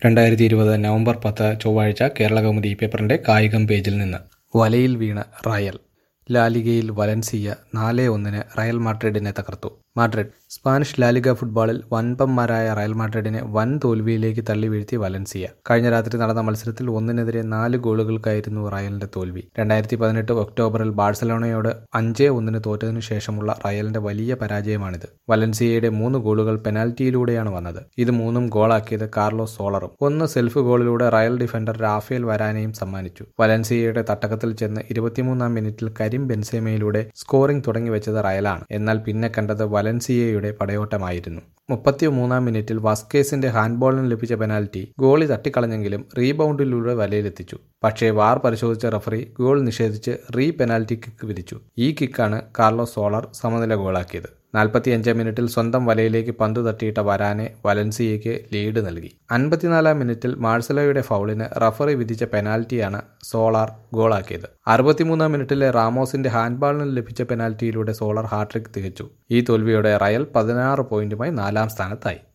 രണ്ടായിരത്തി ഇരുപത് നവംബർ പത്ത് ചൊവ്വാഴ്ച കേരളകൗമുദി പേപ്പറിന്റെ കായികം പേജിൽ നിന്ന് വലയിൽ വീണ റയൽ ലാലിഗയിൽ വലൻസിയ നാല് ഒന്നിന് റയൽ മാഡ്രിഡിനെ തകർത്തു മാഡ്രിഡ് സ്പാനിഷ് ലാലിഗ ഫുട്ബോളിൽ വൻപന്മാരായ റയൽ മാഡ്രിഡിനെ വൻ തോൽവിയിലേക്ക് തള്ളി വീഴ്ത്തി വലൻസിയ കഴിഞ്ഞ രാത്രി നടന്ന മത്സരത്തിൽ ഒന്നിനെതിരെ നാല് ഗോളുകൾക്കായിരുന്നു റയലിന്റെ തോൽവി രണ്ടായിരത്തി പതിനെട്ട് ഒക്ടോബറിൽ ബാഴ്സലോണയോട് അഞ്ചേ ഒന്നിന് തോറ്റതിനു ശേഷമുള്ള റയലിന്റെ വലിയ പരാജയമാണിത് വലൻസിയയുടെ മൂന്ന് ഗോളുകൾ പെനാൽറ്റിയിലൂടെയാണ് വന്നത് ഇത് മൂന്നും ഗോളാക്കിയത് കാർലോസ് സോളറും ഒന്ന് സെൽഫ് ഗോളിലൂടെ റയൽ ഡിഫൻഡർ റാഫേൽ വരാനെയും സമ്മാനിച്ചു വലൻസിയയുടെ തട്ടകത്തിൽ ചെന്ന് ഇരുപത്തിമൂന്നാം മിനിറ്റിൽ കരിം ബെൻസേമയിലൂടെ സ്കോറിംഗ് തുടങ്ങിവെച്ചത് റയലാണ് എന്നാൽ പിന്നെ കണ്ടത് വലൻസിയയുടെ പടയോട്ടമായിരുന്നു മുപ്പത്തിമൂന്നാം മിനിറ്റിൽ വാസ്കേസിന്റെ ഹാൻഡ്ബോളിന് ലഭിച്ച പെനാൽറ്റി ഗോളി തട്ടിക്കളഞ്ഞെങ്കിലും റീബൗണ്ടിലൂടെ വലയിലെത്തിച്ചു പക്ഷേ വാർ പരിശോധിച്ച റഫറി ഗോൾ നിഷേധിച്ച് റീ പെനാൽറ്റി കിക്ക് വിധിച്ചു ഈ കിക്കാണ് കാർലോസ് സോളർ സമനില ഗോളാക്കിയത് നാൽപ്പത്തിയഞ്ചാം മിനിറ്റിൽ സ്വന്തം വലയിലേക്ക് പന്ത് തട്ടിയിട്ട വരാനെ വലൻസിയയ്ക്ക് ലീഡ് നൽകി അൻപത്തിനാലാം മിനിറ്റിൽ മാഴ്സലോയുടെ ഫൗളിന് റഫറി വിധിച്ച പെനാൽറ്റിയാണ് സോളാർ ഗോളാക്കിയത് അറുപത്തിമൂന്നാം മിനിറ്റിലെ റാമോസിന്റെ ഹാൻഡ്ബാളിന് ലഭിച്ച പെനാൽറ്റിയിലൂടെ സോളർ ഹാട്രിക് തികച്ചു ഈ തോൽവിയോടെ റയൽ പതിനാറ് പോയിന്റുമായി നാലാം സ്ഥാനത്തായി